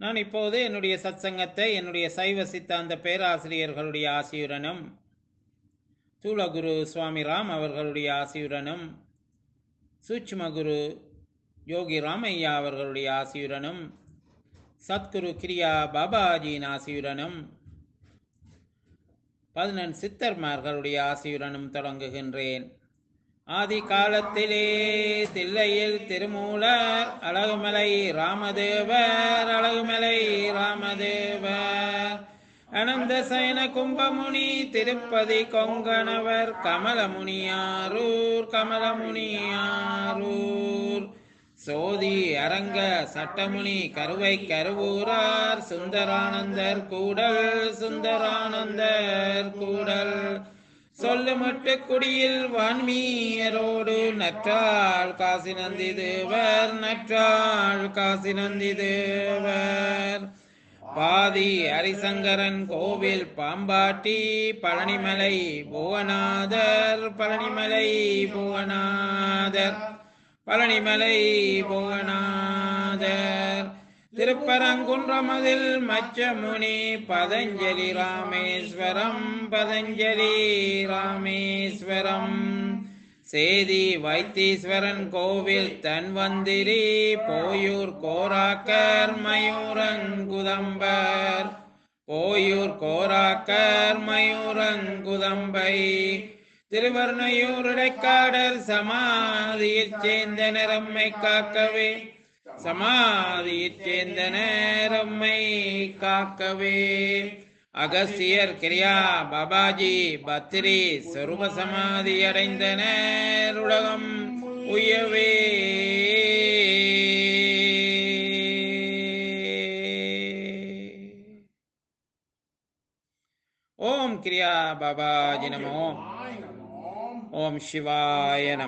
நான் இப்போது என்னுடைய சத்சங்கத்தை என்னுடைய சைவ சித்தாந்த பேராசிரியர்களுடைய ஆசியுடனும் தூளகுரு சுவாமி ராம் அவர்களுடைய ஆசியுடனும் சூட்சுமகுரு யோகி ராமையா அவர்களுடைய ஆசியுடனும் சத்குரு கிரியா பாபாஜியின் ஆசியுடனும் பதினெண் சித்தர்மார்களுடைய ஆசியுடனும் தொடங்குகின்றேன் ஆதி காலத்திலே தில்லையில் திருமூலர் அழகுமலை ராமதேவர் அழகுமலை ராமதேவர் அனந்த சயன கும்பமுனி திருப்பதி கொங்கணவர் கமலமுனியாரூர் கமலமுனியாரூர் சோதி அரங்க சட்டமுனி கருவை கருவூரார் சுந்தரானந்தர் கூடல் சுந்தரானந்தர் கூடல் சொல்லுமட்டு குடியில் வான்மீயரோடு நற்றாள் காசி நந்தி தேவர் நற்றாள் காசி நந்தி தேவர் பாதி ஹரிசங்கரன் கோவில் பாம்பாட்டி பழனிமலை புவனாதர் பழனிமலை புவனாதர் பழனிமலை புவனாதர் திருப்பரங்குன்றமதில் மச்சமுனி பதஞ்சலி ராமேஸ்வரம் பதஞ்சலி ராமேஸ்வரம் சேதி வைத்தீஸ்வரன் கோவில் தன்வந்திரி போயூர் கோராக்கர் மயூரங்குதம்பர் போயூர் கோராக்கர் மயூரங்குதம்பை திருவர்ணையூர் இடைக்காடர் சமாதியைச் சேர்ந்த நிறம்மை காக்கவே சமாதியைச் சேர்ந்த நேரம்மை காக்கவே அகஸ்தியர் கிரியா பாபாஜி பத்திரி சொருப சமாதி அடைந்தனர் உலகம் உயவே ஓம் கிரியா பாபாஜி நமோ ஓம் சிவாய நம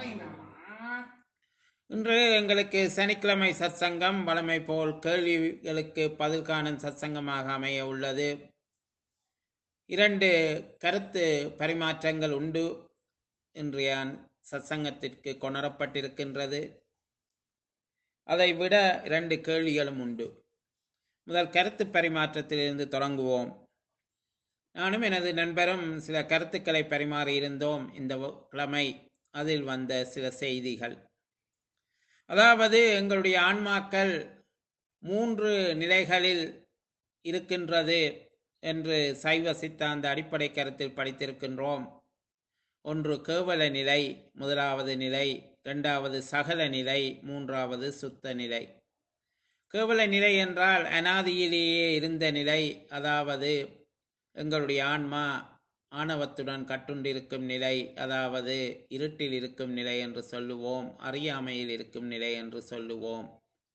இன்று எங்களுக்கு சனிக்கிழமை சத்சங்கம் வளமை போல் கேள்விகளுக்கு பதில் காணும் சத்சங்கமாக அமைய உள்ளது இரண்டு கருத்து பரிமாற்றங்கள் உண்டு இன்றைய சத்சங்கத்திற்கு கொணரப்பட்டிருக்கின்றது அதை விட இரண்டு கேள்விகளும் உண்டு முதல் கருத்து பரிமாற்றத்திலிருந்து தொடங்குவோம் நானும் எனது நண்பரும் சில கருத்துக்களை பரிமாறி இருந்தோம் இந்த கிழமை அதில் வந்த சில செய்திகள் அதாவது எங்களுடைய ஆன்மாக்கள் மூன்று நிலைகளில் இருக்கின்றது என்று சைவ சித்தாந்த அடிப்படை கருத்தில் படித்திருக்கின்றோம் ஒன்று கேவல நிலை முதலாவது நிலை இரண்டாவது சகல நிலை மூன்றாவது சுத்த நிலை கேவல நிலை என்றால் அனாதியிலேயே இருந்த நிலை அதாவது எங்களுடைய ஆன்மா ஆணவத்துடன் கட்டுண்டிருக்கும் நிலை அதாவது இருட்டில் இருக்கும் நிலை என்று சொல்லுவோம் அறியாமையில் இருக்கும் நிலை என்று சொல்லுவோம்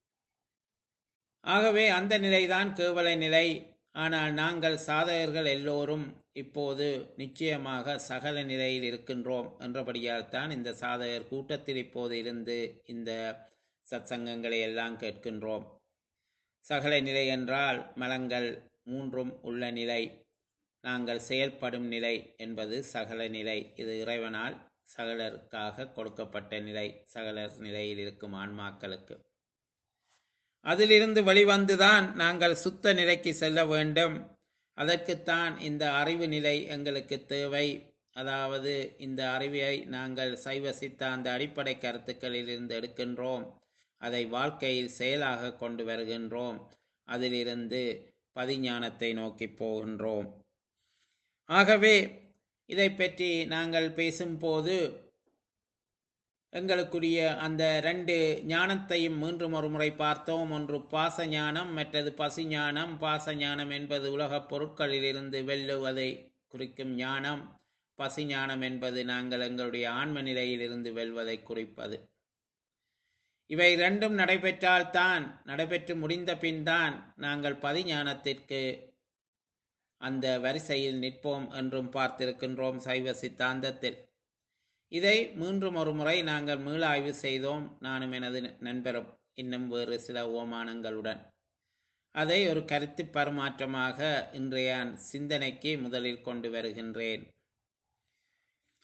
ஆகவே அந்த நிலைதான் கேவல நிலை ஆனால் நாங்கள் சாதகர்கள் எல்லோரும் இப்போது நிச்சயமாக சகல நிலையில் இருக்கின்றோம் என்றபடியால் தான் இந்த சாதகர் கூட்டத்தில் இப்போது இருந்து இந்த சத்சங்கங்களை எல்லாம் கேட்கின்றோம் சகல நிலை என்றால் மலங்கள் மூன்றும் உள்ள நிலை நாங்கள் செயல்படும் நிலை என்பது சகல நிலை இது இறைவனால் சகலருக்காக கொடுக்கப்பட்ட நிலை சகலர் நிலையில் இருக்கும் ஆன்மாக்களுக்கு அதிலிருந்து வெளிவந்துதான் நாங்கள் சுத்த நிலைக்கு செல்ல வேண்டும் அதற்குத்தான் இந்த அறிவு நிலை எங்களுக்கு தேவை அதாவது இந்த அறிவை நாங்கள் சைவ சித்தாந்த அடிப்படை கருத்துக்களில் இருந்து எடுக்கின்றோம் அதை வாழ்க்கையில் செயலாக கொண்டு வருகின்றோம் அதிலிருந்து பதிஞானத்தை நோக்கி போகின்றோம் ஆகவே இதை பற்றி நாங்கள் பேசும்போது எங்களுக்குரிய அந்த ரெண்டு ஞானத்தையும் மீண்டும் ஒரு முறை பார்த்தோம் ஒன்று பாச ஞானம் மற்றது பசி ஞானம் பாச ஞானம் என்பது உலகப் பொருட்களிலிருந்து வெல்லுவதை குறிக்கும் ஞானம் பசி ஞானம் என்பது நாங்கள் எங்களுடைய ஆன்ம நிலையிலிருந்து வெல்வதை குறிப்பது இவை ரெண்டும் நடைபெற்றால்தான் நடைபெற்று முடிந்த பின் தான் நாங்கள் பதிஞானத்திற்கு அந்த வரிசையில் நிற்போம் என்றும் பார்த்திருக்கின்றோம் சைவ சித்தாந்தத்தில் இதை மீண்டும் ஒரு முறை நாங்கள் மீளாய்வு செய்தோம் நானும் எனது நண்பரும் இன்னும் வேறு சில ஓமானங்களுடன் அதை ஒரு கருத்து பரிமாற்றமாக இன்றைய சிந்தனைக்கு முதலில் கொண்டு வருகின்றேன்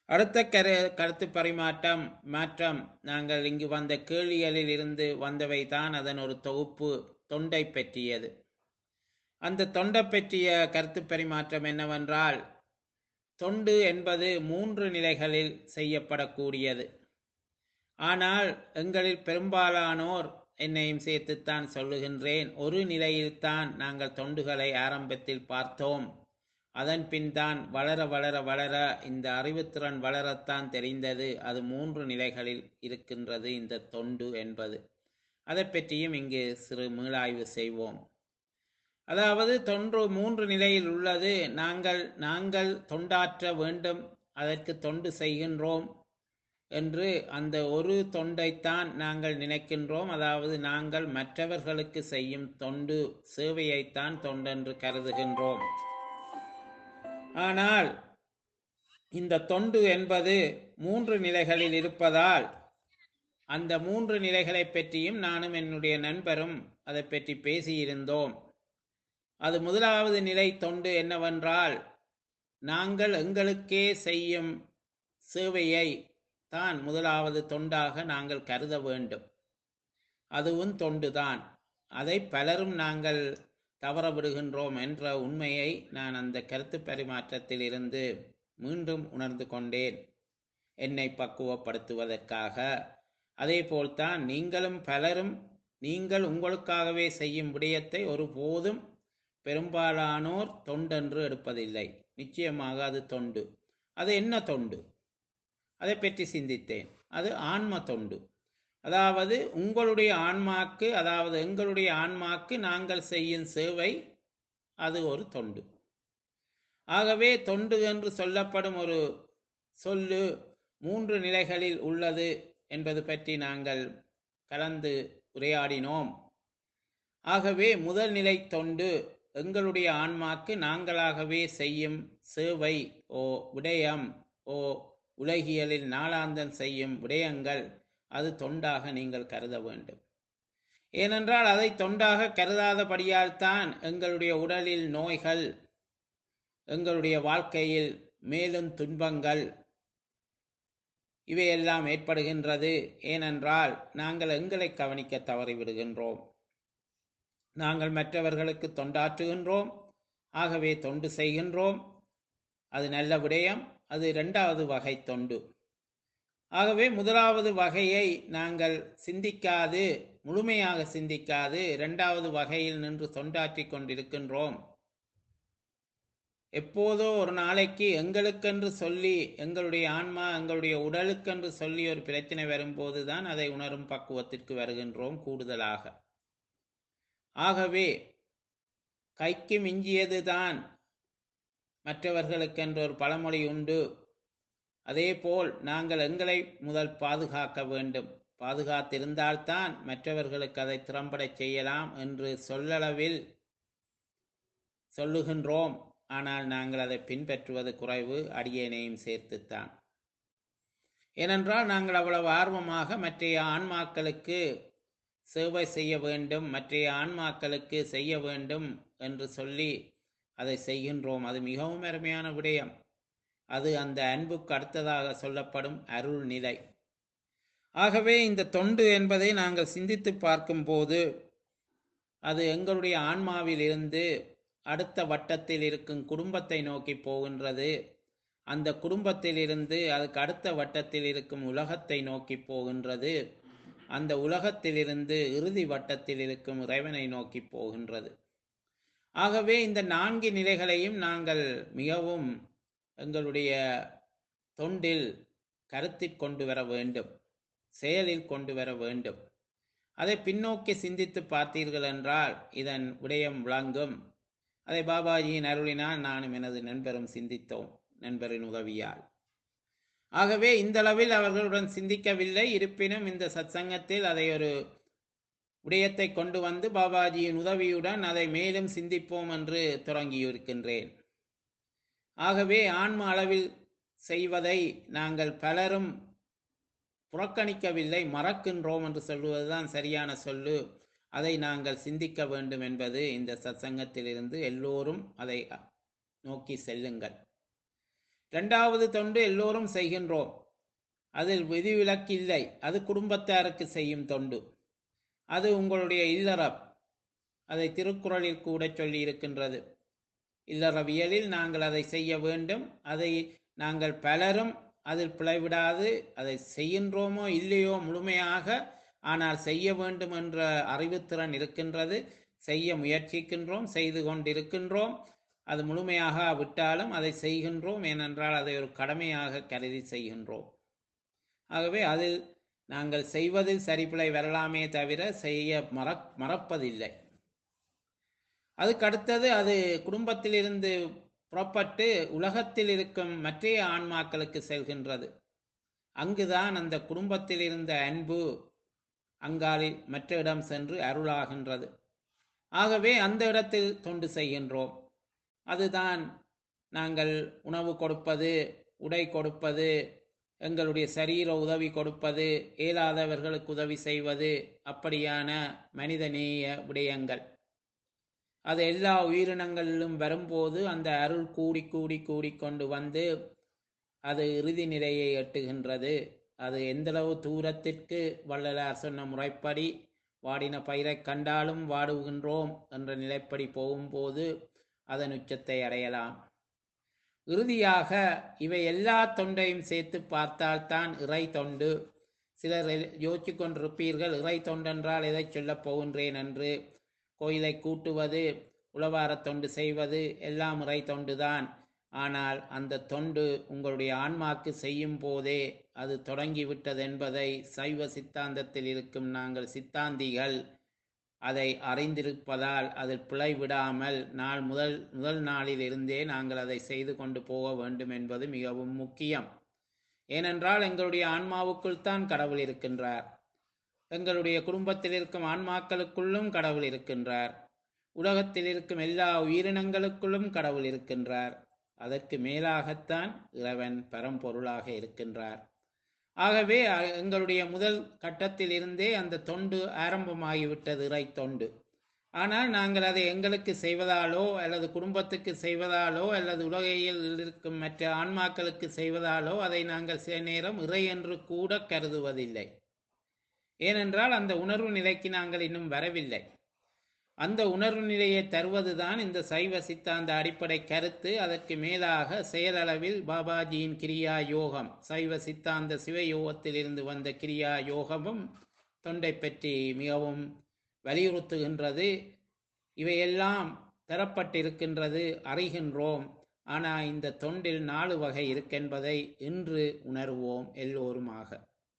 அடுத்த கரு கருத்து பரிமாற்றம் மாற்றம் நாங்கள் இங்கு வந்த கேள்விகளில் இருந்து வந்தவை தான் அதன் ஒரு தொகுப்பு தொண்டை பற்றியது அந்த தொண்டை பற்றிய கருத்து பரிமாற்றம் என்னவென்றால் தொண்டு என்பது மூன்று நிலைகளில் செய்யப்படக்கூடியது ஆனால் எங்களில் பெரும்பாலானோர் என்னையும் சேர்த்துத்தான் சொல்லுகின்றேன் ஒரு நிலையில்தான் நாங்கள் தொண்டுகளை ஆரம்பத்தில் பார்த்தோம் அதன் பின் தான் வளர வளர வளர இந்த அறிவுத்திறன் வளரத்தான் தெரிந்தது அது மூன்று நிலைகளில் இருக்கின்றது இந்த தொண்டு என்பது அதை பற்றியும் இங்கு சிறு மீளாய்வு செய்வோம் அதாவது தொன்று மூன்று நிலையில் உள்ளது நாங்கள் நாங்கள் தொண்டாற்ற வேண்டும் அதற்கு தொண்டு செய்கின்றோம் என்று அந்த ஒரு தொண்டைத்தான் நாங்கள் நினைக்கின்றோம் அதாவது நாங்கள் மற்றவர்களுக்கு செய்யும் தொண்டு சேவையைத்தான் தொண்டென்று கருதுகின்றோம் ஆனால் இந்த தொண்டு என்பது மூன்று நிலைகளில் இருப்பதால் அந்த மூன்று நிலைகளை பற்றியும் நானும் என்னுடைய நண்பரும் அதை பற்றி பேசியிருந்தோம் அது முதலாவது நிலை தொண்டு என்னவென்றால் நாங்கள் எங்களுக்கே செய்யும் சேவையை தான் முதலாவது தொண்டாக நாங்கள் கருத வேண்டும் அதுவும் தொண்டுதான் அதை பலரும் நாங்கள் தவற விடுகின்றோம் என்ற உண்மையை நான் அந்த கருத்து பரிமாற்றத்தில் இருந்து மீண்டும் உணர்ந்து கொண்டேன் என்னை பக்குவப்படுத்துவதற்காக அதே போல்தான் நீங்களும் பலரும் நீங்கள் உங்களுக்காகவே செய்யும் விடயத்தை ஒருபோதும் பெரும்பாலானோர் தொண்டென்று எடுப்பதில்லை நிச்சயமாக அது தொண்டு அது என்ன தொண்டு அதை பற்றி சிந்தித்தேன் அது ஆன்ம தொண்டு அதாவது உங்களுடைய ஆன்மாக்கு அதாவது எங்களுடைய ஆன்மாக்கு நாங்கள் செய்யும் சேவை அது ஒரு தொண்டு ஆகவே தொண்டு என்று சொல்லப்படும் ஒரு சொல்லு மூன்று நிலைகளில் உள்ளது என்பது பற்றி நாங்கள் கலந்து உரையாடினோம் ஆகவே முதல் நிலை தொண்டு எங்களுடைய ஆன்மாக்கு நாங்களாகவே செய்யும் சேவை ஓ விடயம் ஓ உலகியலில் நாளாந்தம் செய்யும் விடயங்கள் அது தொண்டாக நீங்கள் கருத வேண்டும் ஏனென்றால் அதை தொண்டாக கருதாதபடியால் தான் எங்களுடைய உடலில் நோய்கள் எங்களுடைய வாழ்க்கையில் மேலும் துன்பங்கள் இவையெல்லாம் ஏற்படுகின்றது ஏனென்றால் நாங்கள் எங்களை கவனிக்க தவறிவிடுகின்றோம் நாங்கள் மற்றவர்களுக்கு தொண்டாற்றுகின்றோம் ஆகவே தொண்டு செய்கின்றோம் அது நல்ல விடயம் அது இரண்டாவது வகை தொண்டு ஆகவே முதலாவது வகையை நாங்கள் சிந்திக்காது முழுமையாக சிந்திக்காது இரண்டாவது வகையில் நின்று தொண்டாற்றி கொண்டிருக்கின்றோம் எப்போதோ ஒரு நாளைக்கு எங்களுக்கென்று சொல்லி எங்களுடைய ஆன்மா எங்களுடைய உடலுக்கென்று சொல்லி ஒரு பிரச்சனை வரும்போது தான் அதை உணரும் பக்குவத்திற்கு வருகின்றோம் கூடுதலாக ஆகவே கைக்கு மிஞ்சியது தான் மற்றவர்களுக்கென்று ஒரு பழமொழி உண்டு அதேபோல் நாங்கள் எங்களை முதல் பாதுகாக்க வேண்டும் பாதுகாத்திருந்தால்தான் மற்றவர்களுக்கு அதை திறம்பட செய்யலாம் என்று சொல்லளவில் சொல்லுகின்றோம் ஆனால் நாங்கள் அதை பின்பற்றுவது குறைவு அடியேனையும் சேர்த்துத்தான் ஏனென்றால் நாங்கள் அவ்வளவு ஆர்வமாக மற்றைய ஆன்மாக்களுக்கு சேவை செய்ய வேண்டும் மற்றைய ஆன்மாக்களுக்கு செய்ய வேண்டும் என்று சொல்லி அதை செய்கின்றோம் அது மிகவும் அருமையான விடயம் அது அந்த அன்புக்கு அடுத்ததாக சொல்லப்படும் அருள் நிலை ஆகவே இந்த தொண்டு என்பதை நாங்கள் சிந்தித்து பார்க்கும்போது அது எங்களுடைய ஆன்மாவில் இருந்து அடுத்த வட்டத்தில் இருக்கும் குடும்பத்தை நோக்கி போகின்றது அந்த குடும்பத்தில் இருந்து அதுக்கு அடுத்த வட்டத்தில் இருக்கும் உலகத்தை நோக்கி போகின்றது அந்த உலகத்திலிருந்து இறுதி வட்டத்தில் இருக்கும் இறைவனை நோக்கி போகின்றது ஆகவே இந்த நான்கு நிலைகளையும் நாங்கள் மிகவும் எங்களுடைய தொண்டில் கருத்தில் கொண்டு வர வேண்டும் செயலில் கொண்டு வர வேண்டும் அதை பின்னோக்கி சிந்தித்து பார்த்தீர்கள் என்றால் இதன் விடயம் விளங்கும் அதை பாபாஜியின் அருளினால் நானும் எனது நண்பரும் சிந்தித்தோம் நண்பரின் உதவியால் ஆகவே இந்த அளவில் அவர்களுடன் சிந்திக்கவில்லை இருப்பினும் இந்த சத்சங்கத்தில் அதை ஒரு விடயத்தை கொண்டு வந்து பாபாஜியின் உதவியுடன் அதை மேலும் சிந்திப்போம் என்று தொடங்கியிருக்கின்றேன் ஆகவே ஆன்ம அளவில் செய்வதை நாங்கள் பலரும் புறக்கணிக்கவில்லை மறக்கின்றோம் என்று சொல்லுவதுதான் சரியான சொல்லு அதை நாங்கள் சிந்திக்க வேண்டும் என்பது இந்த சத்சங்கத்திலிருந்து எல்லோரும் அதை நோக்கி செல்லுங்கள் இரண்டாவது தொண்டு எல்லோரும் செய்கின்றோம் அதில் விதிவிலக்கு இல்லை அது குடும்பத்தாருக்கு செய்யும் தொண்டு அது உங்களுடைய இல்லறம் அதை திருக்குறளில் கூட சொல்லி இருக்கின்றது இல்லறவியலில் நாங்கள் அதை செய்ய வேண்டும் அதை நாங்கள் பலரும் அதில் பிழைவிடாது அதை செய்கின்றோமோ இல்லையோ முழுமையாக ஆனால் செய்ய வேண்டும் என்ற அறிவுத்திறன் இருக்கின்றது செய்ய முயற்சிக்கின்றோம் செய்து கொண்டிருக்கின்றோம் அது முழுமையாக விட்டாலும் அதை செய்கின்றோம் ஏனென்றால் அதை ஒரு கடமையாக கருதி செய்கின்றோம் ஆகவே அதில் நாங்கள் செய்வதில் சரிப்பிழை வரலாமே தவிர செய்ய மற மறப்பதில்லை அதுக்கு அடுத்தது அது குடும்பத்திலிருந்து புறப்பட்டு உலகத்தில் இருக்கும் மற்றைய ஆன்மாக்களுக்கு செல்கின்றது அங்குதான் அந்த குடும்பத்தில் இருந்த அன்பு அங்காலில் மற்ற இடம் சென்று அருளாகின்றது ஆகவே அந்த இடத்தில் தொண்டு செய்கின்றோம் அதுதான் நாங்கள் உணவு கொடுப்பது உடை கொடுப்பது எங்களுடைய சரீர உதவி கொடுப்பது இயலாதவர்களுக்கு உதவி செய்வது அப்படியான மனிதநேய விடயங்கள் அது எல்லா உயிரினங்களிலும் வரும்போது அந்த அருள் கூடி கூடி கூடி கொண்டு வந்து அது இறுதி நிலையை எட்டுகின்றது அது எந்தளவு தூரத்திற்கு வள்ளலார் சொன்ன முறைப்படி வாடின பயிரை கண்டாலும் வாடுகின்றோம் என்ற நிலைப்படி போகும்போது அதன் உச்சத்தை அடையலாம் இறுதியாக இவை எல்லா தொண்டையும் சேர்த்து பார்த்தால்தான் இறை தொண்டு சிலர் யோசிச்சு கொண்டிருப்பீர்கள் இறை தொண்டென்றால் எதை சொல்லப் போகின்றேன் என்று கோயிலை கூட்டுவது உளவார தொண்டு செய்வது எல்லாம் இறை தொண்டுதான் ஆனால் அந்த தொண்டு உங்களுடைய ஆன்மாக்கு செய்யும் போதே அது தொடங்கிவிட்டது என்பதை சைவ சித்தாந்தத்தில் இருக்கும் நாங்கள் சித்தாந்திகள் அதை அறிந்திருப்பதால் அதில் பிழை விடாமல் நாள் முதல் முதல் நாளில் இருந்தே நாங்கள் அதை செய்து கொண்டு போக வேண்டும் என்பது மிகவும் முக்கியம் ஏனென்றால் எங்களுடைய ஆன்மாவுக்குள் தான் கடவுள் இருக்கின்றார் எங்களுடைய குடும்பத்தில் இருக்கும் ஆன்மாக்களுக்குள்ளும் கடவுள் இருக்கின்றார் உலகத்தில் இருக்கும் எல்லா உயிரினங்களுக்குள்ளும் கடவுள் இருக்கின்றார் அதற்கு மேலாகத்தான் இறைவன் பரம்பொருளாக இருக்கின்றார் ஆகவே எங்களுடைய முதல் கட்டத்தில் இருந்தே அந்த தொண்டு ஆரம்பமாகிவிட்டது இறை தொண்டு ஆனால் நாங்கள் அதை எங்களுக்கு செய்வதாலோ அல்லது குடும்பத்துக்கு செய்வதாலோ அல்லது உலகையில் இருக்கும் மற்ற ஆன்மாக்களுக்கு செய்வதாலோ அதை நாங்கள் சில நேரம் இறை என்று கூட கருதுவதில்லை ஏனென்றால் அந்த உணர்வு நிலைக்கு நாங்கள் இன்னும் வரவில்லை அந்த உணர்வு நிலையை தருவதுதான் இந்த சைவ சித்தாந்த அடிப்படை கருத்து அதற்கு மேலாக செயலளவில் பாபாஜியின் கிரியா யோகம் சைவ சித்தாந்த சிவயோகத்தில் இருந்து வந்த கிரியா யோகமும் தொண்டை பற்றி மிகவும் வலியுறுத்துகின்றது இவையெல்லாம் தரப்பட்டிருக்கின்றது அறிகின்றோம் ஆனால் இந்த தொண்டில் நாலு வகை இருக்கென்பதை இன்று உணர்வோம் எல்லோருமாக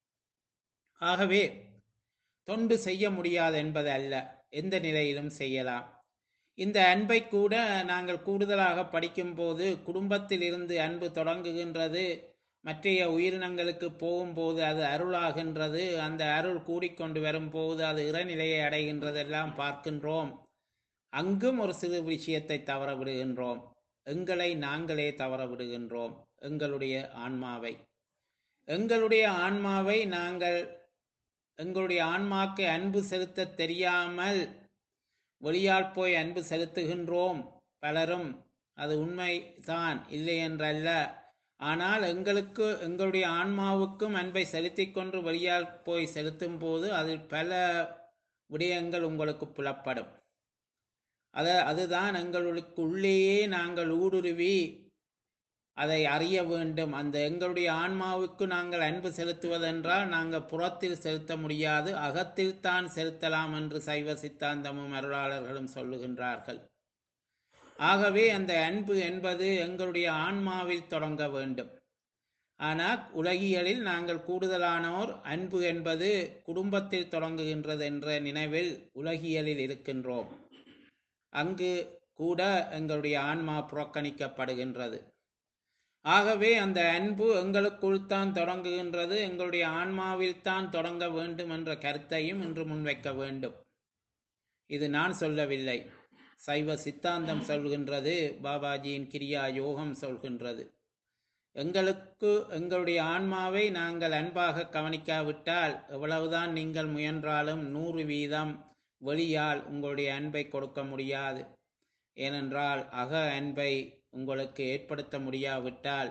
ஆகவே தொண்டு செய்ய முடியாது என்பது அல்ல எந்த நிலையிலும் செய்யலாம் இந்த அன்பை கூட நாங்கள் கூடுதலாக படிக்கும்போது குடும்பத்தில் இருந்து அன்பு தொடங்குகின்றது மற்றைய உயிரினங்களுக்கு போகும்போது அது அருளாகின்றது அந்த அருள் கூடிக்கொண்டு வரும்போது அது இறநிலையை அடைகின்றதெல்லாம் பார்க்கின்றோம் அங்கும் ஒரு சிறு விஷயத்தை தவற விடுகின்றோம் எங்களை நாங்களே தவற விடுகின்றோம் எங்களுடைய ஆன்மாவை எங்களுடைய ஆன்மாவை நாங்கள் எங்களுடைய ஆன்மாக்கு அன்பு செலுத்த தெரியாமல் வெளியால் போய் அன்பு செலுத்துகின்றோம் பலரும் அது உண்மைதான் இல்லை என்றல்ல ஆனால் எங்களுக்கு எங்களுடைய ஆன்மாவுக்கும் அன்பை செலுத்திக் கொண்டு வெளியால் போய் செலுத்தும் போது அதில் பல விடயங்கள் உங்களுக்கு புலப்படும் அத அதுதான் எங்களுக்கு உள்ளேயே நாங்கள் ஊடுருவி அதை அறிய வேண்டும் அந்த எங்களுடைய ஆன்மாவுக்கு நாங்கள் அன்பு செலுத்துவதென்றால் நாங்கள் புறத்தில் செலுத்த முடியாது அகத்தில் தான் செலுத்தலாம் என்று சைவ சித்தாந்தமும் அருளாளர்களும் சொல்லுகின்றார்கள் ஆகவே அந்த அன்பு என்பது எங்களுடைய ஆன்மாவில் தொடங்க வேண்டும் ஆனால் உலகியலில் நாங்கள் கூடுதலானோர் அன்பு என்பது குடும்பத்தில் தொடங்குகின்றது என்ற நினைவில் உலகியலில் இருக்கின்றோம் அங்கு கூட எங்களுடைய ஆன்மா புறக்கணிக்கப்படுகின்றது ஆகவே அந்த அன்பு எங்களுக்குள் தான் தொடங்குகின்றது எங்களுடைய ஆன்மாவில் தான் தொடங்க வேண்டும் என்ற கருத்தையும் இன்று முன்வைக்க வேண்டும் இது நான் சொல்லவில்லை சைவ சித்தாந்தம் சொல்கின்றது பாபாஜியின் கிரியா யோகம் சொல்கின்றது எங்களுக்கு எங்களுடைய ஆன்மாவை நாங்கள் அன்பாக கவனிக்காவிட்டால் எவ்வளவுதான் நீங்கள் முயன்றாலும் நூறு வீதம் வெளியால் உங்களுடைய அன்பை கொடுக்க முடியாது ஏனென்றால் அக அன்பை உங்களுக்கு ஏற்படுத்த முடியாவிட்டால்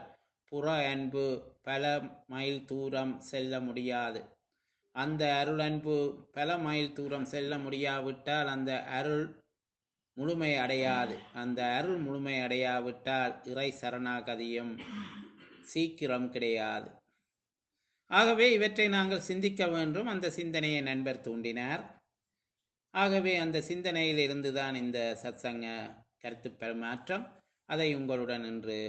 புற அன்பு பல மைல் தூரம் செல்ல முடியாது அந்த அருள் அன்பு பல மைல் தூரம் செல்ல முடியாவிட்டால் அந்த அருள் முழுமை அடையாது அந்த அருள் முழுமை அடையாவிட்டால் இறை சரணாகதியும் சீக்கிரம் கிடையாது ஆகவே இவற்றை நாங்கள் சிந்திக்க வேண்டும் அந்த சிந்தனையை நண்பர் தூண்டினார் ஆகவே அந்த சிந்தனையில் இருந்துதான் இந்த சத்சங்க கருத்து பரிமாற்றம் அதை உங்களுடன் இன்று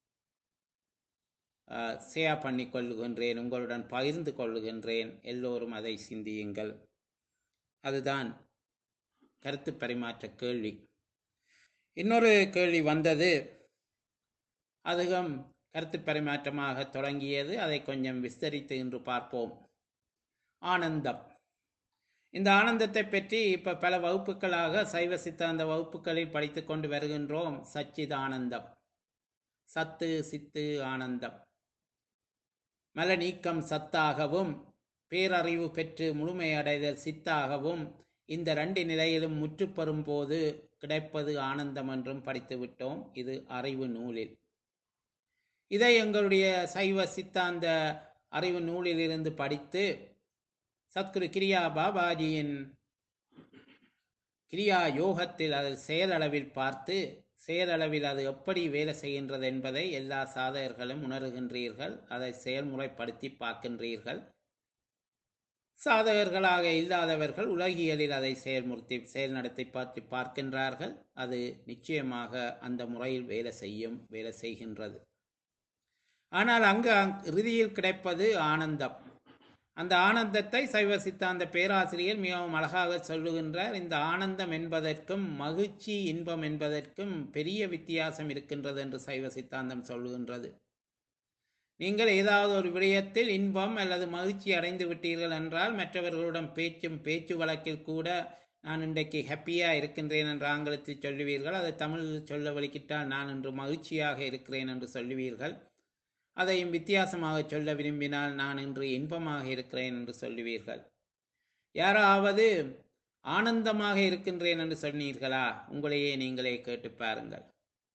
ஷேர் பண்ணி கொள்ளுகின்றேன் உங்களுடன் பகிர்ந்து கொள்ளுகின்றேன் எல்லோரும் அதை சிந்தியுங்கள் அதுதான் கருத்து பரிமாற்ற கேள்வி இன்னொரு கேள்வி வந்தது அதுவும் கருத்து பரிமாற்றமாக தொடங்கியது அதை கொஞ்சம் விஸ்தரித்து இன்று பார்ப்போம் ஆனந்தம் இந்த ஆனந்தத்தை பற்றி இப்ப பல வகுப்புகளாக சைவ சித்தாந்த வகுப்புகளில் படித்து கொண்டு வருகின்றோம் சச்சிதானந்தம் சத்து சித்து ஆனந்தம் மல நீக்கம் சத்தாகவும் பேரறிவு பெற்று முழுமையடைதல் சித்தாகவும் இந்த ரெண்டு நிலையிலும் முற்றுப்பெறும் போது கிடைப்பது ஆனந்தம் என்றும் படித்து விட்டோம் இது அறிவு நூலில் இதை எங்களுடைய சைவ சித்தாந்த அறிவு நூலில் இருந்து படித்து சத்குரு கிரியா பாபாஜியின் கிரியா யோகத்தில் அது செயலளவில் பார்த்து செயலளவில் அது எப்படி வேலை செய்கின்றது என்பதை எல்லா சாதகர்களும் உணர்கின்றீர்கள் அதை செயல்முறைப்படுத்தி பார்க்கின்றீர்கள் சாதகர்களாக இல்லாதவர்கள் உலகியலில் அதை செயல்முறுத்தி செயல் நடத்தி பார்த்து பார்க்கின்றார்கள் அது நிச்சயமாக அந்த முறையில் வேலை செய்யும் வேலை செய்கின்றது ஆனால் அங்கு இறுதியில் கிடைப்பது ஆனந்தம் அந்த ஆனந்தத்தை சைவ சித்தாந்த பேராசிரியர் மிகவும் அழகாக சொல்லுகின்றார் இந்த ஆனந்தம் என்பதற்கும் மகிழ்ச்சி இன்பம் என்பதற்கும் பெரிய வித்தியாசம் இருக்கின்றது என்று சைவ சித்தாந்தம் சொல்லுகின்றது நீங்கள் ஏதாவது ஒரு விடயத்தில் இன்பம் அல்லது மகிழ்ச்சி அடைந்து விட்டீர்கள் என்றால் மற்றவர்களுடன் பேச்சும் பேச்சு வழக்கில் கூட நான் இன்றைக்கு ஹாப்பியா இருக்கின்றேன் என்று ஆங்கிலத்தில் சொல்லுவீர்கள் அதை தமிழில் சொல்ல வலிக்கிட்டால் நான் இன்று மகிழ்ச்சியாக இருக்கிறேன் என்று சொல்லுவீர்கள் அதையும் வித்தியாசமாக சொல்ல விரும்பினால் நான் இன்று இன்பமாக இருக்கிறேன் என்று சொல்லுவீர்கள் யாராவது ஆனந்தமாக இருக்கின்றேன் என்று சொன்னீர்களா உங்களையே நீங்களே கேட்டு பாருங்கள்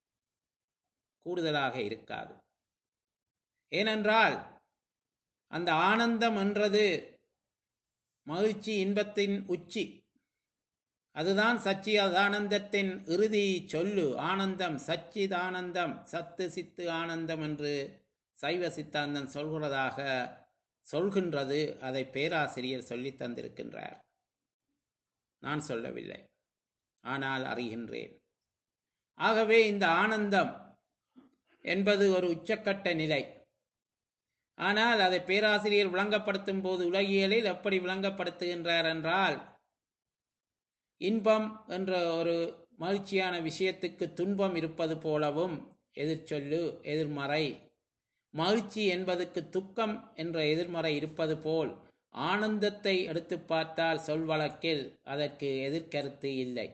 கூடுதலாக இருக்காது ஏனென்றால் அந்த ஆனந்தம் என்றது மகிழ்ச்சி இன்பத்தின் உச்சி அதுதான் சச்சிதானந்தத்தின் இறுதி சொல்லு ஆனந்தம் சச்சிதானந்தம் சத்து சித்து ஆனந்தம் என்று சைவ சித்தாந்தம் சொல்கிறதாக சொல்கின்றது அதை பேராசிரியர் சொல்லி தந்திருக்கின்றார் நான் சொல்லவில்லை ஆனால் அறிகின்றேன் ஆகவே இந்த ஆனந்தம் என்பது ஒரு உச்சக்கட்ட நிலை ஆனால் அதை பேராசிரியர் விளங்கப்படுத்தும் போது உலகியலில் எப்படி விளங்கப்படுத்துகின்றார் என்றால் இன்பம் என்ற ஒரு மகிழ்ச்சியான விஷயத்துக்கு துன்பம் இருப்பது போலவும் எதிர்ச்சொல்லு எதிர்மறை மகிழ்ச்சி என்பதற்கு துக்கம் என்ற எதிர்மறை இருப்பது போல் ஆனந்தத்தை எடுத்து பார்த்தால் சொல் வழக்கில் அதற்கு எதிர்கருத்து இல்லை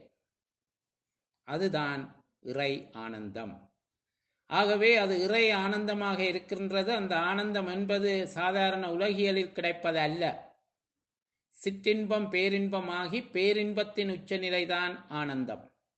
அதுதான் இறை ஆனந்தம் ஆகவே அது இறை ஆனந்தமாக இருக்கின்றது அந்த ஆனந்தம் என்பது சாதாரண உலகியலில் கிடைப்பது அல்ல சிற்றின்பம் பேரின்பமாகி பேரின்பத்தின் உச்சநிலைதான் ஆனந்தம்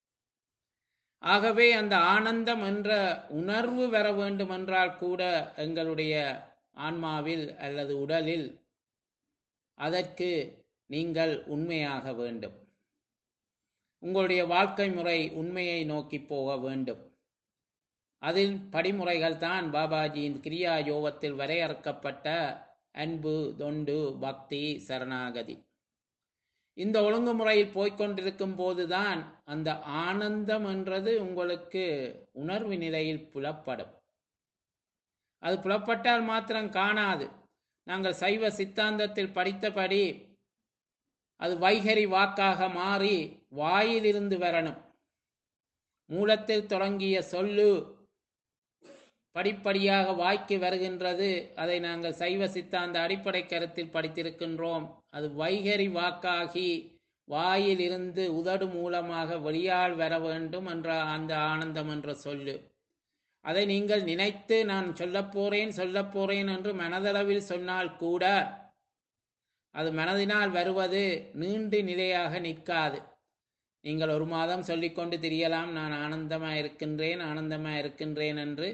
ஆகவே அந்த ஆனந்தம் என்ற உணர்வு வர வேண்டுமென்றால் கூட எங்களுடைய ஆன்மாவில் அல்லது உடலில் அதற்கு நீங்கள் உண்மையாக வேண்டும் உங்களுடைய வாழ்க்கை முறை உண்மையை நோக்கி போக வேண்டும் அதில் படிமுறைகள் தான் பாபாஜியின் கிரியா யோகத்தில் வரையறுக்கப்பட்ட அன்பு தொண்டு பக்தி சரணாகதி இந்த ஒழுங்குமுறையில் போய்கொண்டிருக்கும் போதுதான் அந்த ஆனந்தம் என்றது உங்களுக்கு உணர்வு நிலையில் புலப்படும் அது புலப்பட்டால் மாத்திரம் காணாது நாங்கள் சைவ சித்தாந்தத்தில் படித்தபடி அது வைகரி வாக்காக மாறி வாயிலிருந்து வரணும் மூலத்தில் தொடங்கிய சொல்லு படிப்படியாக வாய்க்கு வருகின்றது அதை நாங்கள் சைவ சித்தாந்த அடிப்படை கருத்தில் படித்திருக்கின்றோம் அது வைகரி வாக்காகி வாயில் இருந்து உதடு மூலமாக வெளியால் வர வேண்டும் என்ற அந்த ஆனந்தம் என்ற சொல்லு அதை நீங்கள் நினைத்து நான் சொல்லப் போறேன் சொல்லப் போறேன் என்று மனதளவில் சொன்னால் கூட அது மனதினால் வருவது நீண்டு நிலையாக நிற்காது நீங்கள் ஒரு மாதம் சொல்லிக்கொண்டு திரியலாம் நான் ஆனந்தமாக இருக்கின்றேன் ஆனந்தமாக இருக்கின்றேன் என்று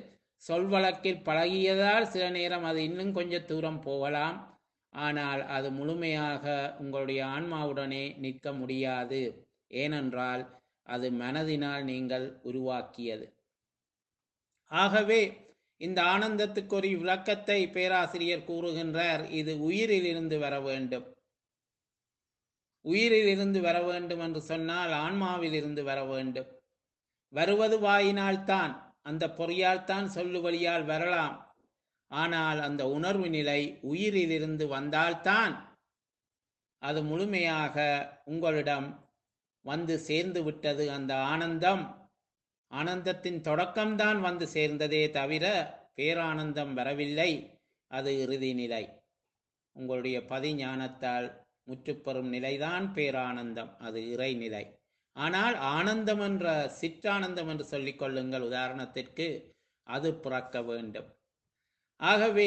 சொல் வழக்கில் பழகியதால் சில நேரம் அது இன்னும் கொஞ்சம் தூரம் போகலாம் ஆனால் அது முழுமையாக உங்களுடைய ஆன்மாவுடனே நிற்க முடியாது ஏனென்றால் அது மனதினால் நீங்கள் உருவாக்கியது ஆகவே இந்த ஆனந்தத்துக்கு ஒரு விளக்கத்தை பேராசிரியர் கூறுகின்றார் இது உயிரிலிருந்து வர வேண்டும் உயிரிலிருந்து வர வேண்டும் என்று சொன்னால் ஆன்மாவில் இருந்து வர வேண்டும் வருவது வாயினால்தான் அந்த பொறியால் தான் சொல்லு வழியால் வரலாம் ஆனால் அந்த உணர்வு நிலை உயிரிலிருந்து வந்தால்தான் அது முழுமையாக உங்களிடம் வந்து சேர்ந்து விட்டது அந்த ஆனந்தம் ஆனந்தத்தின் தொடக்கம்தான் வந்து சேர்ந்ததே தவிர பேரானந்தம் வரவில்லை அது இறுதி நிலை உங்களுடைய பதிஞானத்தால் முற்றுப்பெறும் நிலைதான் பேரானந்தம் அது இறைநிலை ஆனால் ஆனந்தம் என்ற சிற்றானந்தம் என்று சொல்லிக் கொள்ளுங்கள் உதாரணத்திற்கு அது பிறக்க வேண்டும் ஆகவே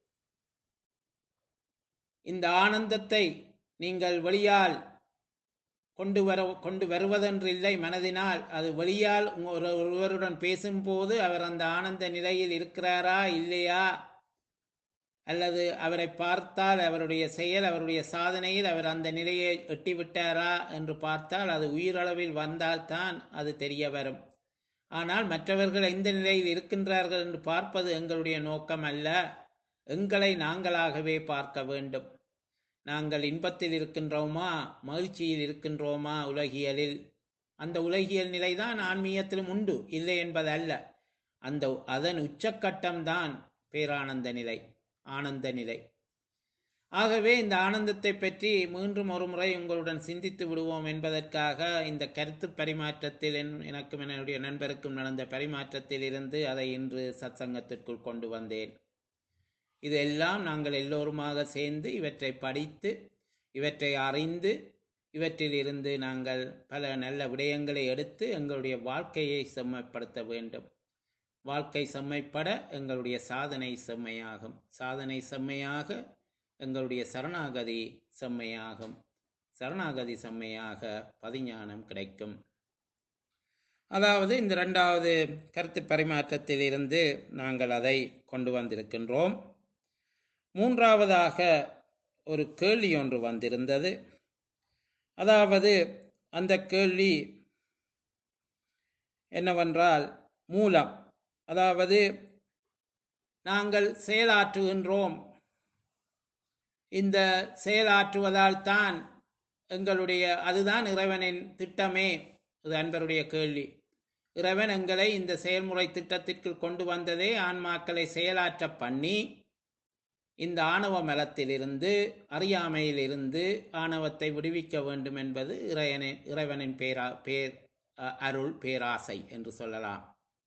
இந்த ஆனந்தத்தை நீங்கள் வெளியால் கொண்டு வர கொண்டு வருவதென்று இல்லை மனதினால் அது வெளியால் ஒரு ஒருவருடன் பேசும்போது அவர் அந்த ஆனந்த நிலையில் இருக்கிறாரா இல்லையா அல்லது அவரை பார்த்தால் அவருடைய செயல் அவருடைய சாதனையில் அவர் அந்த நிலையை எட்டிவிட்டாரா என்று பார்த்தால் அது உயிரளவில் வந்தால்தான் அது தெரிய வரும் ஆனால் மற்றவர்கள் எந்த நிலையில் இருக்கின்றார்கள் என்று பார்ப்பது எங்களுடைய நோக்கம் அல்ல எங்களை நாங்களாகவே பார்க்க வேண்டும் நாங்கள் இன்பத்தில் இருக்கின்றோமா மகிழ்ச்சியில் இருக்கின்றோமா உலகியலில் அந்த உலகியல் நிலைதான் ஆன்மீகத்திலும் உண்டு இல்லை என்பது அல்ல அந்த அதன் உச்சக்கட்டம்தான் பேரானந்த நிலை ஆனந்த நிலை ஆகவே இந்த ஆனந்தத்தை பற்றி மீண்டும் ஒரு முறை உங்களுடன் சிந்தித்து விடுவோம் என்பதற்காக இந்த கருத்து பரிமாற்றத்தில் எனக்கும் என்னுடைய நண்பருக்கும் நடந்த பரிமாற்றத்தில் இருந்து அதை இன்று சத்சங்கத்திற்குள் கொண்டு வந்தேன் இதெல்லாம் நாங்கள் எல்லோருமாக சேர்ந்து இவற்றை படித்து இவற்றை அறிந்து இவற்றில் இருந்து நாங்கள் பல நல்ல விடயங்களை எடுத்து எங்களுடைய வாழ்க்கையை செம்மைப்படுத்த வேண்டும் வாழ்க்கை செம்மைப்பட எங்களுடைய சாதனை செம்மையாகும் சாதனை செம்மையாக எங்களுடைய சரணாகதி செம்மையாகும் சரணாகதி செம்மையாக பதிஞானம் கிடைக்கும் அதாவது இந்த இரண்டாவது கருத்து பரிமாற்றத்தில் இருந்து நாங்கள் அதை கொண்டு வந்திருக்கின்றோம் மூன்றாவதாக ஒரு கேள்வி ஒன்று வந்திருந்தது அதாவது அந்த கேள்வி என்னவென்றால் மூலம் அதாவது நாங்கள் செயலாற்றுகின்றோம் இந்த செயலாற்றுவதால் தான் எங்களுடைய அதுதான் இறைவனின் திட்டமே இது அன்பருடைய கேள்வி இறைவன் எங்களை இந்த செயல்முறை திட்டத்திற்கு கொண்டு வந்ததே ஆன்மாக்களை செயலாற்ற பண்ணி இந்த ஆணவ மலத்திலிருந்து அறியாமையிலிருந்து ஆணவத்தை விடுவிக்க வேண்டும் என்பது இறைவனின் இறைவனின் பேரா பேர் அருள் பேராசை என்று சொல்லலாம்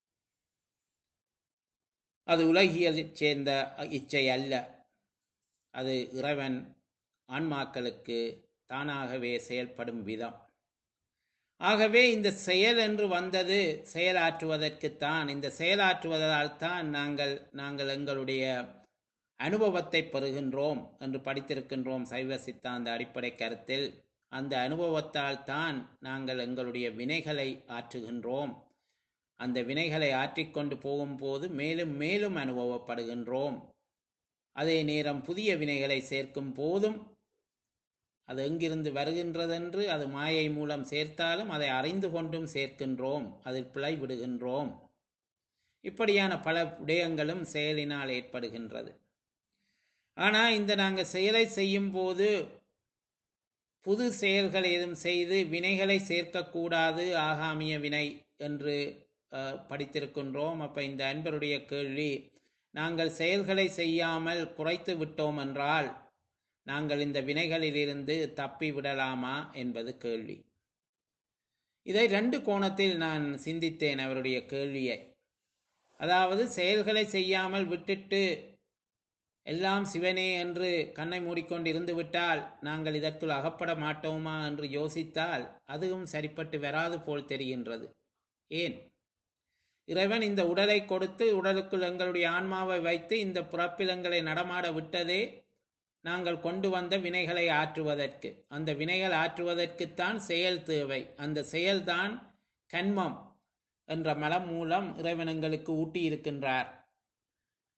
அது உலகியலைச் சேர்ந்த இச்சை அல்ல அது இறைவன் ஆன்மாக்களுக்கு தானாகவே செயல்படும் விதம் ஆகவே இந்த செயல் என்று வந்தது செயலாற்றுவதற்குத்தான் இந்த செயலாற்றுவதால் தான் நாங்கள் நாங்கள் எங்களுடைய அனுபவத்தை பெறுகின்றோம் என்று படித்திருக்கின்றோம் சைவ சித்தாந்த அடிப்படை கருத்தில் அந்த அனுபவத்தால் தான் நாங்கள் எங்களுடைய வினைகளை ஆற்றுகின்றோம் அந்த வினைகளை ஆற்றிக்கொண்டு போகும்போது மேலும் மேலும் அனுபவப்படுகின்றோம் அதே நேரம் புதிய வினைகளை சேர்க்கும் போதும் அது எங்கிருந்து வருகின்றதென்று அது மாயை மூலம் சேர்த்தாலும் அதை அறிந்து கொண்டும் சேர்க்கின்றோம் அதில் பிழை விடுகின்றோம் இப்படியான பல விடயங்களும் செயலினால் ஏற்படுகின்றது ஆனால் இந்த நாங்கள் செயலை செய்யும் போது புது செயல்கள் ஏதும் செய்து வினைகளை சேர்க்கக்கூடாது ஆகாமிய வினை என்று படித்திருக்கின்றோம் அப்ப இந்த அன்பருடைய கேள்வி நாங்கள் செயல்களை செய்யாமல் குறைத்து விட்டோம் என்றால் நாங்கள் இந்த வினைகளிலிருந்து தப்பி விடலாமா என்பது கேள்வி இதை ரெண்டு கோணத்தில் நான் சிந்தித்தேன் அவருடைய கேள்வியை அதாவது செயல்களை செய்யாமல் விட்டுட்டு எல்லாம் சிவனே என்று கண்ணை மூடிக்கொண்டு இருந்து விட்டால் நாங்கள் இதற்குள் அகப்பட மாட்டோமா என்று யோசித்தால் அதுவும் சரிப்பட்டு வராது போல் தெரிகின்றது ஏன் இறைவன் இந்த உடலை கொடுத்து உடலுக்குள் எங்களுடைய ஆன்மாவை வைத்து இந்த புறப்பிலங்களை நடமாட விட்டதே நாங்கள் கொண்டு வந்த வினைகளை ஆற்றுவதற்கு அந்த வினைகள் ஆற்றுவதற்குத்தான் செயல் தேவை அந்த செயல்தான் கண்மம் என்ற மலம் மூலம் இறைவன் எங்களுக்கு ஊட்டி இருக்கின்றார்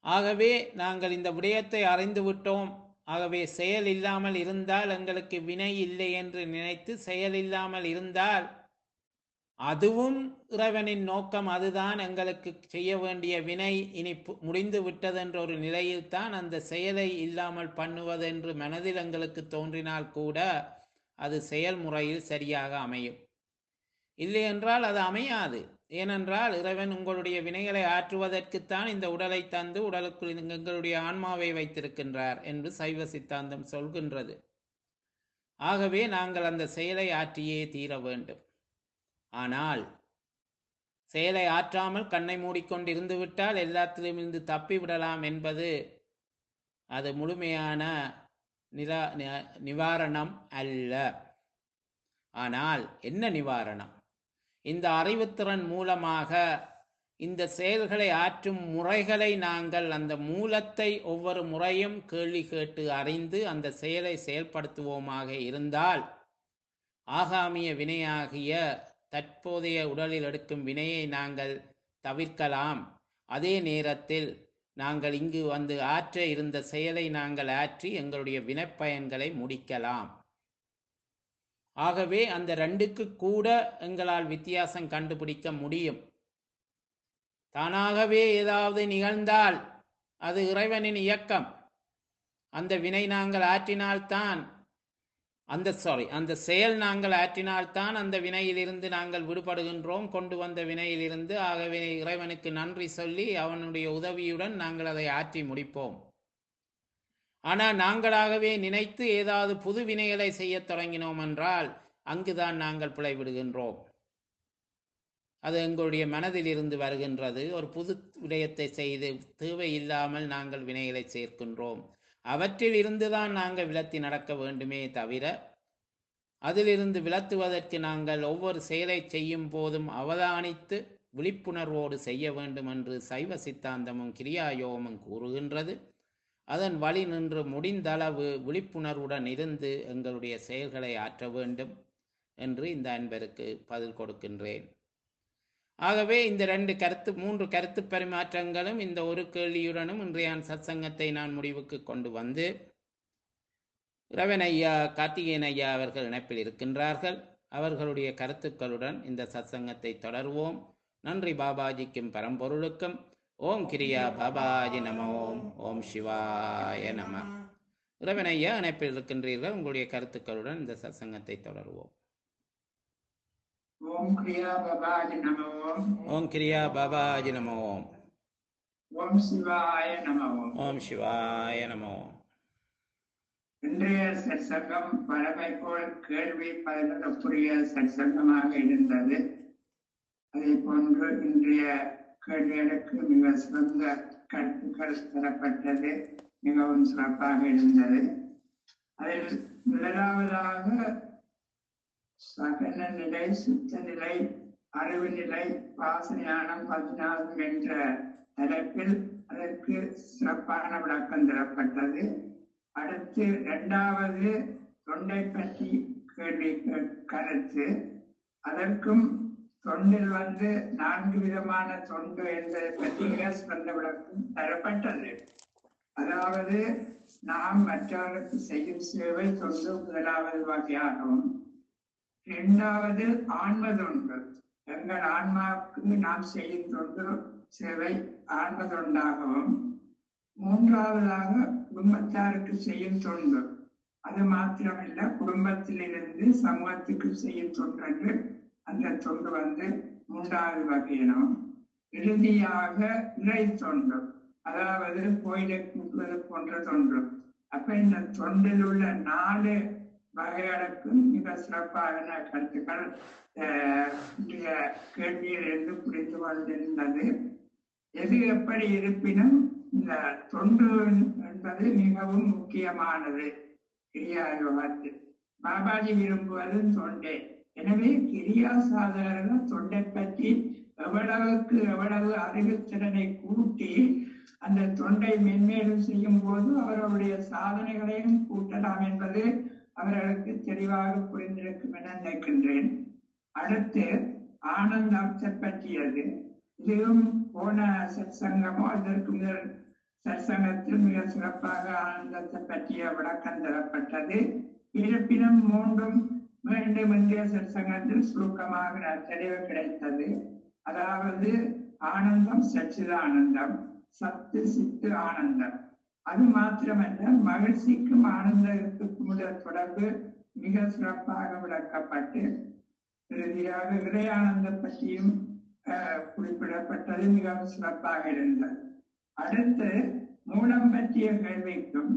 ஆகவே நாங்கள் இந்த விடயத்தை அறிந்து விட்டோம் ஆகவே செயல் இல்லாமல் இருந்தால் எங்களுக்கு வினை இல்லை என்று நினைத்து செயல் இல்லாமல் இருந்தால் அதுவும் இறைவனின் நோக்கம் அதுதான் எங்களுக்கு செய்ய வேண்டிய வினை இனி பு- முடிந்து விட்டதென்ற ஒரு நிலையில்தான் அந்த செயலை இல்லாமல் பண்ணுவதென்று மனதில் எங்களுக்கு தோன்றினால் கூட அது செயல்முறையில் சரியாக அமையும் இல்லை என்றால் அது அமையாது ஏனென்றால் இறைவன் உங்களுடைய வினைகளை ஆற்றுவதற்குத்தான் இந்த உடலை தந்து உடலுக்குள் எங்களுடைய ஆன்மாவை வைத்திருக்கின்றார் என்று சைவ சித்தாந்தம் சொல்கின்றது ஆகவே நாங்கள் அந்த செயலை ஆற்றியே தீர வேண்டும் ஆனால் செயலை ஆற்றாமல் கண்ணை மூடிக்கொண்டு இருந்து விட்டால் எல்லாத்திலும் இருந்து தப்பி விடலாம் என்பது அது முழுமையான நிரா நி- நிவாரணம் அல்ல ஆனால் என்ன நிவாரணம் இந்த அறிவுத்திறன் மூலமாக இந்த செயல்களை ஆற்றும் முறைகளை நாங்கள் அந்த மூலத்தை ஒவ்வொரு முறையும் கேள்வி கேட்டு அறிந்து அந்த செயலை செயல்படுத்துவோமாக இருந்தால் ஆகாமிய வினையாகிய தற்போதைய உடலில் எடுக்கும் வினையை நாங்கள் தவிர்க்கலாம் அதே நேரத்தில் நாங்கள் இங்கு வந்து ஆற்ற இருந்த செயலை நாங்கள் ஆற்றி எங்களுடைய வினைப்பயன்களை முடிக்கலாம் ஆகவே அந்த ரெண்டுக்கு கூட எங்களால் வித்தியாசம் கண்டுபிடிக்க முடியும் தானாகவே ஏதாவது நிகழ்ந்தால் அது இறைவனின் இயக்கம் அந்த வினை நாங்கள் ஆற்றினால்தான் அந்த சாரி அந்த செயல் நாங்கள் ஆற்றினால்தான் அந்த வினையிலிருந்து நாங்கள் விடுபடுகின்றோம் கொண்டு வந்த வினையிலிருந்து ஆகவே இறைவனுக்கு நன்றி சொல்லி அவனுடைய உதவியுடன் நாங்கள் அதை ஆற்றி முடிப்போம் ஆனால் நாங்களாகவே நினைத்து ஏதாவது புது வினைகளை செய்யத் தொடங்கினோம் என்றால் அங்குதான் நாங்கள் பிழைவிடுகின்றோம் அது எங்களுடைய மனதில் இருந்து வருகின்றது ஒரு புது விடயத்தை செய்து தேவையில்லாமல் நாங்கள் வினைகளை சேர்க்கின்றோம் அவற்றில் இருந்துதான் நாங்கள் விலத்தி நடக்க வேண்டுமே தவிர அதிலிருந்து விலத்துவதற்கு நாங்கள் ஒவ்வொரு செயலை செய்யும் போதும் அவதானித்து விழிப்புணர்வோடு செய்ய வேண்டும் என்று சைவ சித்தாந்தமும் கிரியாயோகமும் கூறுகின்றது அதன் வழி நின்று முடிந்தளவு விழிப்புணர்வுடன் இருந்து எங்களுடைய செயல்களை ஆற்ற வேண்டும் என்று இந்த அன்பருக்கு பதில் கொடுக்கின்றேன் ஆகவே இந்த ரெண்டு கருத்து மூன்று கருத்து பரிமாற்றங்களும் இந்த ஒரு கேள்வியுடனும் இன்றைய சத்சங்கத்தை நான் முடிவுக்கு கொண்டு வந்து ரவன் ஐயா கார்த்திகேயன் ஐயா அவர்கள் இணைப்பில் இருக்கின்றார்கள் அவர்களுடைய கருத்துக்களுடன் இந்த சத்சங்கத்தை தொடர்வோம் நன்றி பாபாஜிக்கும் பரம்பொருளுக்கும் ஓம் கிரியா பாபாஜி நம ஓம் ஓம் சிவாய நம ரவன் ஐயா இணைப்பில் இருக்கின்றீர்கள் உங்களுடைய கருத்துக்களுடன் இந்த சத்சங்கத்தை தொடர்வோம் ஓம் கிரியா பபாஜி நம ஓம் ஓம் கிரியா பாபாஜி நம ஓம் ஓம் சிவாய நம ஓம் ஓம் சிவாய நம ஓம் இன்றைய சற்சங்கம் பழமை போல் கேள்வி பதிலுக்குரிய சற்சங்கமாக இருந்தது அதே போன்று இன்றைய கேள்விகளுக்கு மிக சிறந்த கருத்துக்கள் தரப்பட்டது மிகவும் சிறப்பாக இருந்தது அதில் முதலாவதாக சகன நிலை சுத்த நிலை அறிவு நிலை பாசஞானம் பதினாறு என்ற தலைப்பில் அதற்கு சிறப்பான விளக்கம் தரப்பட்டது அடுத்து இரண்டாவது தொண்டை பற்றி கேள்வி கே- கருத்து அதற்கும் தொண்டில் வந்து நான்கு விதமான தொண்டு என்பதை பற்றி மிக சிறந்த விளக்கம் தரப்பட்டது அதாவது நாம் மற்றவர்களுக்கு செய்யும் சேவை தொண்டு முதலாவது வகையாகவும் இரண்டாவது ஆன்ம தொண்டு எங்கள் ஆன்மாவுக்கு நாம் செய்யும் தொண்டு சேவை ஆன்ம தொண்டாகவும் மூன்றாவதாக குடும்பத்தாருக்கு செய்யும் தொண்டு அது மாத்திரமல்ல குடும்பத்திலிருந்து சமூகத்துக்கு செய்யும் தொண்டு என்று அந்த தொண்டு வந்து மூன்றாவது வகையினம் இறுதியாக இறை தொண்டு அதாவது கோயிலை கூட்டுவது போன்ற தொண்டு அப்ப இந்த தொண்டில் உள்ள நாலு வகைகளுக்கும் மிக சிறப்பான கருத்துக்கள் அஹ், இன்றைய கேள்வியில் இருந்து புரிந்து கொண்டிருந்தது எது எப்படி இருப்பினும் இந்த தொண்டு என்பது மிகவும் முக்கியமானது கிரியா யோகத்தில் பாபாஜி விரும்புவது தொண்டே எனவே கிரியா சாதகர்கள் தொண்டை பற்றி எவ்வளவுக்கு எவ்வளவு அறிவுத்திறனை கூட்டி அந்த தொண்டை மென்மேலும் செய்யும் போது அவர்களுடைய சாதனைகளையும் கூட்டலாம் என்பது அவர்களுக்கு தெளிவாக புரிந்திருக்கும் என நினைக்கின்றேன் அடுத்து ஆனந்த அம்சம் பற்றியது இதுவும் போன சங்கமோ அதற்கு முதல் சற்சங்கத்தில் மிக சிறப்பாக ஆனந்தத்தை பற்றிய விளக்கம் தரப்பட்டது இருப்பினும் மூன்றும் மீண்டும் இந்திய சற்சங்கத்தில் சுருக்கமாக தெளிவு கிடைத்தது அதாவது ஆனந்தம் சச்சிதானந்தம் சத்து சித்து ஆனந்தம் அது மாத்திரமல்ல மகிழ்ச்சிக்கும் ஆனந்தத்துக்கும் உள்ள தொடர்பு மிக சிறப்பாக விளக்கப்பட்டு இறுதியாக இறையானந்த பற்றியும் அஹ், குறிப்பிடப்பட்டது மிகவும் சிறப்பாக இருந்தது அடுத்து மூலம் பற்றிய கேள்விக்கும்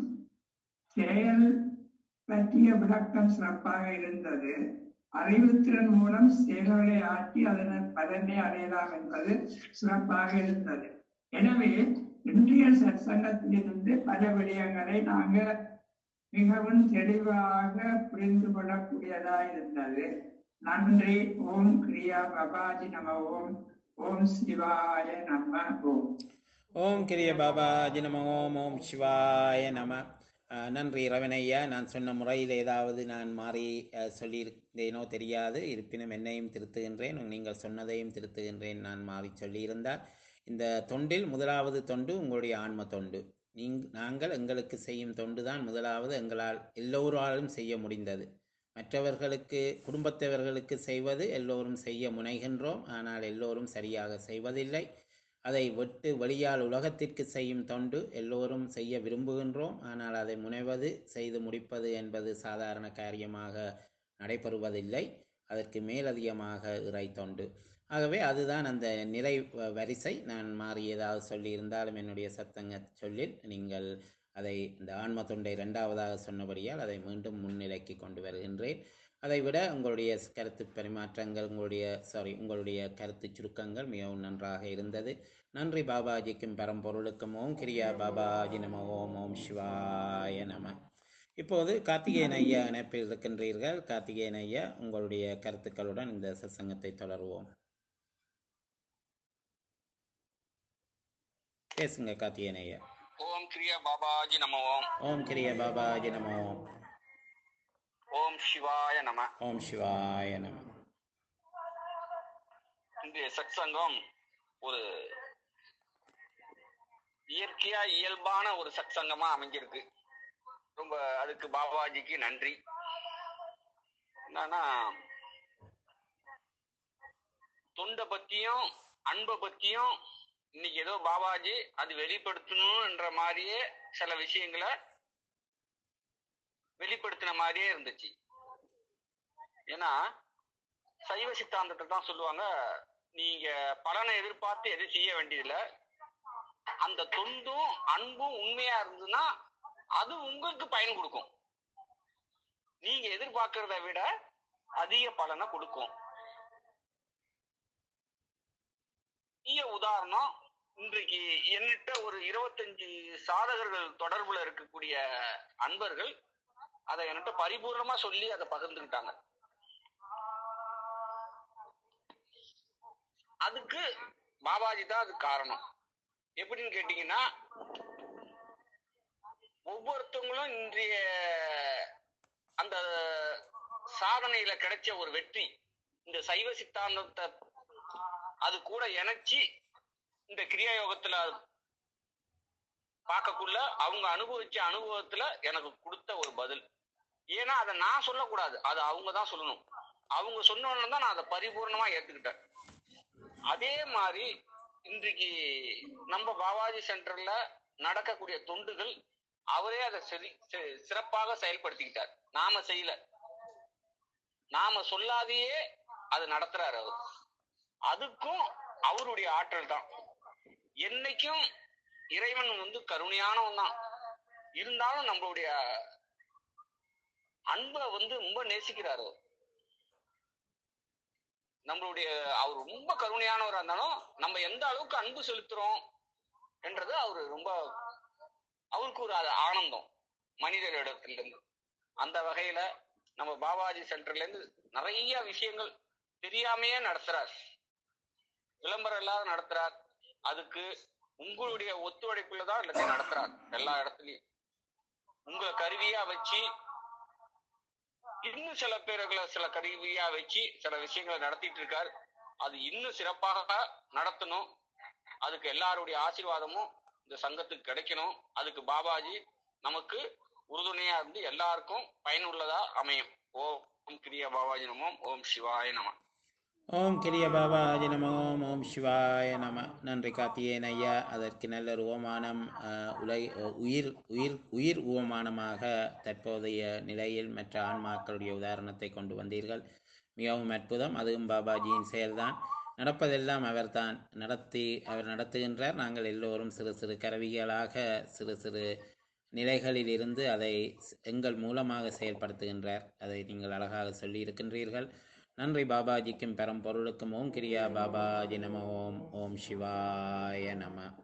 செயல் பற்றிய விளக்கம் சிறப்பாக இருந்தது அறிவுத்திறன் மூலம் செயல்களை ஆற்றி அதன் பலனை அடையலாம் என்பது சிறப்பாக இருந்தது எனவே இன்றைய சற்சங்கத்திலிருந்து பல விடயங்களை நாங்க மிகவும் தெளிவாக புரிந்து கொள்ளக்கூடியதா இருந்தது நன்றி ஓம் கிரியா பபாஜி நம ஓம் ஓம் சிவாய நம ஓம் ஓம் கிரிய பாபாஜி நம ஓம் ஓம் சிவாய நம அஹ், நன்றி ரவணையா நான் சொன்ன முறையில் ஏதாவது நான் மாறி அஹ், சொல்லியிருந்தேனோ தெரியாது இருப்பினும் என்னையும் திருத்துகின்றேன் நீங்கள் சொன்னதையும் திருத்துகின்றேன் நான் மாறி சொல்லியிருந்தால் இந்த தொண்டில் முதலாவது தொண்டு உங்களுடைய ஆன்ம தொண்டு நீங் நாங்கள் எங்களுக்கு செய்யும் தொண்டு தான் முதலாவது எங்களால் எல்லோராலும் செய்ய முடிந்தது மற்றவர்களுக்கு குடும்பத்தவர்களுக்கு செய்வது எல்லோரும் செய்ய முனைகின்றோம் ஆனால் எல்லோரும் சரியாக செய்வதில்லை அதை விட்டு வெளியால் உலகத்திற்கு செய்யும் தொண்டு எல்லோரும் செய்ய விரும்புகின்றோம் ஆனால் அதை முனைவது செய்து முடிப்பது என்பது சாதாரண காரியமாக நடைபெறுவதில்லை அதற்கு மேலதிகமாக இறை தொண்டு ஆகவே அதுதான் அந்த நிறை வ- வரிசை நான் மாறி ஏதாவது சொல்லியிருந்தாலும் என்னுடைய சத்தங்க சொல்லில் நீங்கள் அதை இந்த ஆன்ம தொண்டை இரண்டாவதாக சொன்னபடியால் அதை மீண்டும் முன்னிலைக்கு கொண்டு வருகின்றேன் அதை விட உங்களுடைய கருத்து பரிமாற்றங்கள் உங்களுடைய சாரி உங்களுடைய கருத்து சுருக்கங்கள் மிகவும் நன்றாக இருந்தது நன்றி பாபாஜிக்கும் பரம்பொருளுக்கும் ஓம் கிரியா பாபாஜி நம ஓம் ஓம் சிவாய நம இப்போது கார்த்திகேயன் ஐயா இணைப்பில் இருக்கின்றீர்கள் கார்த்திகேயன் ஐயா உங்களுடைய கருத்துக்களுடன் இந்த சத்சங்கத்தை தொடருவோம் பேசுங்க கார்த்திகேயன் ஐயா ஓம் கிரியா பாபாஜி நம ஓம் ஓம் கிரிய பாபாஜி நம ஓம் ஓம் சிவாய நம ஓம் சிவாய நம இன்றைய சத்சங்கம் ஒரு இயற்கையா இயல்பான ஒரு சத்சங்கமா அமைஞ்சிருக்கு ரொம்ப அதுக்கு பாபாஜிக்கு நன்றி என்னன்னா தொண்டை பத்தியும் அன்பை பத்தியும் இன்னைக்கு ஏதோ பாபாஜி அது வெளிப்படுத்தணும்ன்ற மாதிரியே சில விஷயங்களை வெளிப்படுத்தின மாதிரியே இருந்துச்சு ஏன்னா சைவ சித்தாந்தத்தை தான் சொல்லுவாங்க நீங்க பலனை எதிர்பார்த்து எதுவும் செய்ய வேண்டியதில்லை அந்த தொண்டும் அன்பும் உண்மையா இருந்ததுன்னா அது உங்களுக்கு பயன் கொடுக்கும் நீங்க எதிர்பார்க்கறத விட அதிக பலனை கொடுக்கும் ஈய உதாரணம் இன்றைக்கு என்கிட்ட ஒரு இருபத்தஞ்சு சாதகர்கள் தொடர்புல இருக்கக்கூடிய அன்பர்கள் அதை என்கிட்ட பரிபூர்ணமா சொல்லி அதை பகிர்ந்துக்கிட்டாங்க அதுக்கு பாபாஜி தான் அது காரணம் எப்படின்னு கேட்டீங்கன்னா ஒவ்வொருத்தவங்களும் இன்றைய அந்த சாதனையில கிடைச்ச ஒரு வெற்றி இந்த சைவ சித்தாந்தத்தை அது கூட இணைச்சி இந்த கிரியா யோகத்துல பார்க்கக்குள்ள அவங்க அனுபவிச்ச அனுபவத்துல எனக்கு கொடுத்த ஒரு பதில் ஏன்னா அதை நான் சொல்லக்கூடாது அது அவங்க தான் சொல்லணும் அவங்க சொன்னோன்னு தான் நான் அதை பரிபூர்ணமா ஏத்துக்கிட்டேன் அதே மாதிரி இன்றைக்கு நம்ம பாபாஜி சென்டர்ல நடக்கக்கூடிய தொண்டுகள் அவரே அதை சரி சி- சிறப்பாக செயல்படுத்திக்கிட்டார் நாம செய்யல நாம சொல்லாதையே அது நடத்துறாரு அவர் அதுக்கும் அவருடைய ஆற்றல் தான் என்னைக்கும் இறைவன் வந்து கருணையானவன் தான் இருந்தாலும் நம்மளுடைய அன்பை வந்து ரொம்ப நேசிக்கிறாரு அவர். நம்மளுடைய அவர் ரொம்ப கருணையானவரா இருந்தாலும் நம்ம எந்த அளவுக்கு அன்பு செலுத்துறோம் என்றது அவரு ரொம்ப அவருக்கு ஒரு அது ஆனந்தம் மனிதர்களிடத்துல இருந்து அந்த வகையில நம்ம பாபாஜி சென்டர்ல இருந்து நிறைய விஷயங்கள் தெரியாமையே நடத்துறார் விளம்பரம் இல்லாத நடத்துறார் அதுக்கு உங்களுடைய ஒத்துழைப்புல தான் எல்லாத்தையும் நடத்துறார் எல்லா இடத்துலயும் உங்களை கருவியா வச்சு இன்னும் சில பேர்களை சில கருவியா வச்சு சில விஷயங்களை நடத்திட்டு இருக்கார் அது இன்னும் சிறப்பாக நடத்தணும் அதுக்கு எல்லாருடைய ஆசீர்வாதமும் இந்த சங்கத்துக்கு கிடைக்கணும் அதுக்கு பாபாஜி நமக்கு உறுதுணையா இருந்து எல்லாருக்கும் பயனுள்ளதா அமையும் ஓம் கிரியா பாபாஜி நமோம் ஓம் சிவாய நம ஓம் கிரிய பாபாஜி நம ஓம் ஓம் சிவாய நம நன்றி கார்த்திகேயன் ஐயா அதற்கு நல்ல ஒரு ஓமானம் அஹ், உலை அஹ், உயிர் உயிர் உயிர் உவமானமாக தற்போதைய நிலையில் மற்ற ஆன்மாக்களுடைய உதாரணத்தை கொண்டு வந்தீர்கள் மிகவும் அற்புதம் அதுவும் பாபாஜியின் செயல்தான் நடப்பதெல்லாம் அவர்தான் நடத்தி அவர் நடத்துகின்றார் நாங்கள் எல்லோரும் சிறு சிறு கருவிகளாக சிறு சிறு நிலைகளில் இருந்து அதை ஸ்- எங்கள் மூலமாக செயல்படுத்துகின்றார் அதை நீங்கள் அழகாக சொல்லி இருக்கின்றீர்கள் நன்றி பாபாஜிக்கும் பரம்பொருளுக்கும் ஓம் கிரியா பாபாஜி நம ஓம் ஓம் சிவாய நம